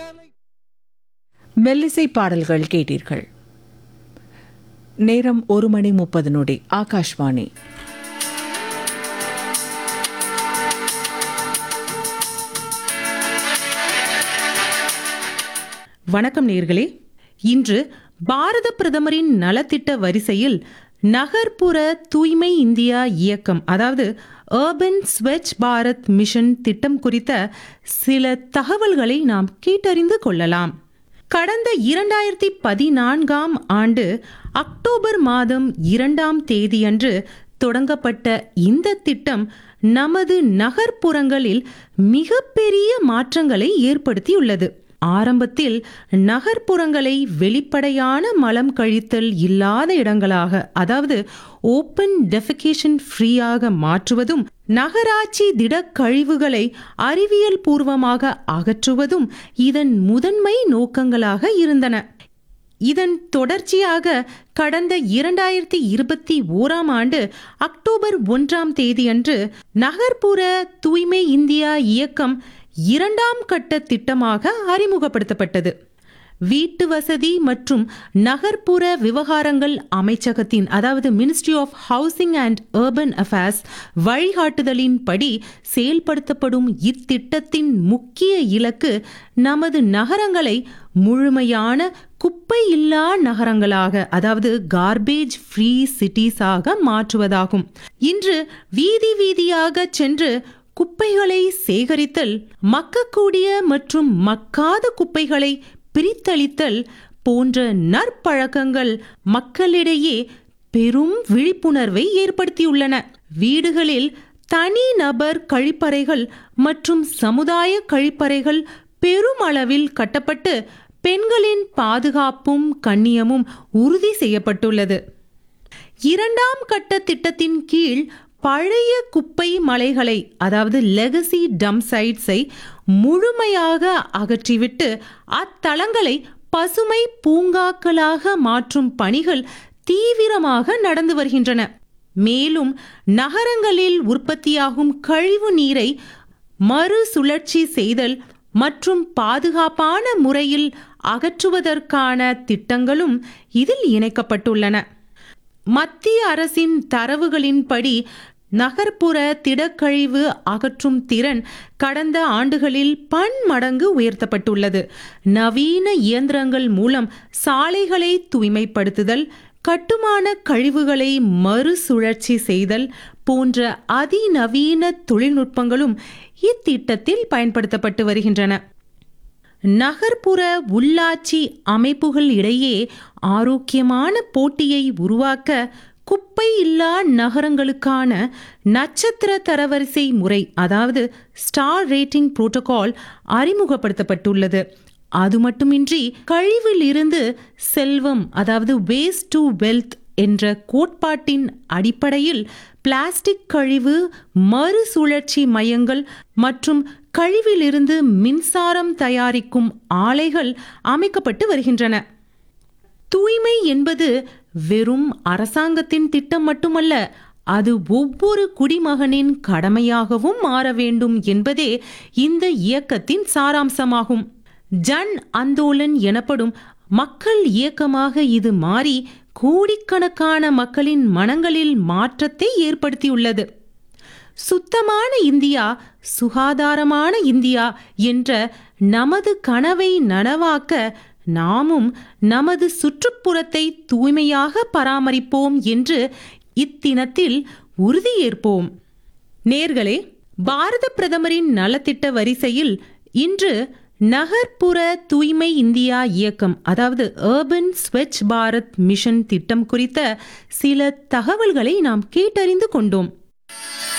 மெல்லிசை பாடல்கள் கேட்டீர்கள் நேரம் ஒரு மணி முப்பது நொடி ஆகாஷ்வாணி வணக்கம் நேர்களே இன்று பாரத பிரதமரின் நலத்திட்ட வரிசையில் நகர்ப்புற தூய்மை இந்தியா இயக்கம் அதாவது அர்பன் ஸ்வச் பாரத் மிஷன் திட்டம் குறித்த சில தகவல்களை நாம் கேட்டறிந்து கொள்ளலாம் கடந்த இரண்டாயிரத்தி பதினான்காம் ஆண்டு அக்டோபர் மாதம் இரண்டாம் தேதியன்று தொடங்கப்பட்ட இந்த திட்டம் நமது நகர்ப்புறங்களில் மிகப்பெரிய மாற்றங்களை ஏற்படுத்தியுள்ளது ஆரம்பத்தில் நகர்ப்புறங்களை வெளிப்படையான மலம் கழித்தல் இல்லாத இடங்களாக அதாவது ஓப்பன் டெஃபிகேஷன் ஃப்ரீயாக மாற்றுவதும் நகராட்சி திடக்கழிவுகளை அறிவியல் பூர்வமாக அகற்றுவதும் இதன் முதன்மை நோக்கங்களாக இருந்தன இதன் தொடர்ச்சியாக கடந்த இரண்டாயிரத்தி இருபத்தி ஓராம் ஆண்டு அக்டோபர் ஒன்றாம் தேதியன்று நகர்ப்புற தூய்மை இந்தியா இயக்கம் இரண்டாம் கட்ட திட்டமாக அறிமுகப்படுத்தப்பட்டது வீட்டு வசதி மற்றும் நகர்ப்புற விவகாரங்கள் அமைச்சகத்தின் அதாவது ministry of housing and urban affairs வழிகாட்டுதலின்படி செயல்படுத்தப்படும் இத்திட்டத்தின் முக்கிய இலக்கு நமது நகரங்களை முழுமையான குப்பை இல்லா நகரங்களாக அதாவது கார்பேஜ் ஃப்ரீ சிட்டிஸாக மாற்றுவதாகும் இன்று வீதி வீதியாக சென்று குப்பைகளை சேகரித்தல் மக்கக்கூடிய மற்றும் மக்காத குப்பைகளை பிரித்தளித்தல் போன்ற நற்பழக்கங்கள் மக்களிடையே பெரும் விழிப்புணர்வை ஏற்படுத்தியுள்ளன வீடுகளில் தனி நபர் கழிப்பறைகள் மற்றும் சமுதாய கழிப்பறைகள் பெருமளவில் கட்டப்பட்டு பெண்களின் பாதுகாப்பும் கண்ணியமும் உறுதி செய்யப்பட்டுள்ளது இரண்டாம் கட்ட திட்டத்தின் கீழ் பழைய குப்பை மலைகளை அதாவது லெகசி டம் சைட்ஸை முழுமையாக அகற்றிவிட்டு அத்தளங்களை பசுமை பூங்காக்களாக மாற்றும் பணிகள் தீவிரமாக நடந்து வருகின்றன மேலும் நகரங்களில் உற்பத்தியாகும் கழிவு நீரை மறுசுழற்சி செய்தல் மற்றும் பாதுகாப்பான முறையில் அகற்றுவதற்கான திட்டங்களும் இதில் இணைக்கப்பட்டுள்ளன மத்திய அரசின் தரவுகளின்படி நகர்ப்புற திடக்கழிவு அகற்றும் திறன் கடந்த ஆண்டுகளில் பன்மடங்கு உயர்த்தப்பட்டுள்ளது நவீன இயந்திரங்கள் மூலம் சாலைகளை தூய்மைப்படுத்துதல் கட்டுமான கழிவுகளை மறுசுழற்சி செய்தல் போன்ற அதிநவீன தொழில்நுட்பங்களும் இத்திட்டத்தில் பயன்படுத்தப்பட்டு வருகின்றன நகர்ப்புற உள்ளாட்சி அமைப்புகள் இடையே ஆரோக்கியமான போட்டியை உருவாக்க குப்பை இல்லா நகரங்களுக்கான நட்சத்திர தரவரிசை முறை அதாவது ஸ்டார் ரேட்டிங் புரோட்டோகால் அறிமுகப்படுத்தப்பட்டுள்ளது அது மட்டுமின்றி கழிவில் இருந்து செல்வம் அதாவது வேஸ்ட் டு வெல்த் என்ற கோட்பாட்டின் அடிப்படையில் பிளாஸ்டிக் கழிவு மறுசுழற்சி மையங்கள் மற்றும் கழிவிலிருந்து மின்சாரம் தயாரிக்கும் ஆலைகள் அமைக்கப்பட்டு வருகின்றன தூய்மை என்பது வெறும் அரசாங்கத்தின் திட்டம் மட்டுமல்ல அது ஒவ்வொரு குடிமகனின் கடமையாகவும் மாற வேண்டும் என்பதே இந்த இயக்கத்தின் சாராம்சமாகும் ஜன் அந்தோலன் எனப்படும் மக்கள் இயக்கமாக இது மாறி கோடிக்கணக்கான மக்களின் மனங்களில் மாற்றத்தை ஏற்படுத்தியுள்ளது சுத்தமான இந்தியா சுகாதாரமான இந்தியா என்ற நமது கனவை நனவாக்க நாமும் நமது சுற்றுப்புறத்தை தூய்மையாக பராமரிப்போம் என்று இத்தினத்தில் உறுதியேற்போம் நேர்களே பாரத பிரதமரின் நலத்திட்ட வரிசையில் இன்று நகர்ப்புற தூய்மை இந்தியா இயக்கம் அதாவது அர்பன் ஸ்வச் பாரத் மிஷன் திட்டம் குறித்த சில தகவல்களை நாம் கேட்டறிந்து கொண்டோம்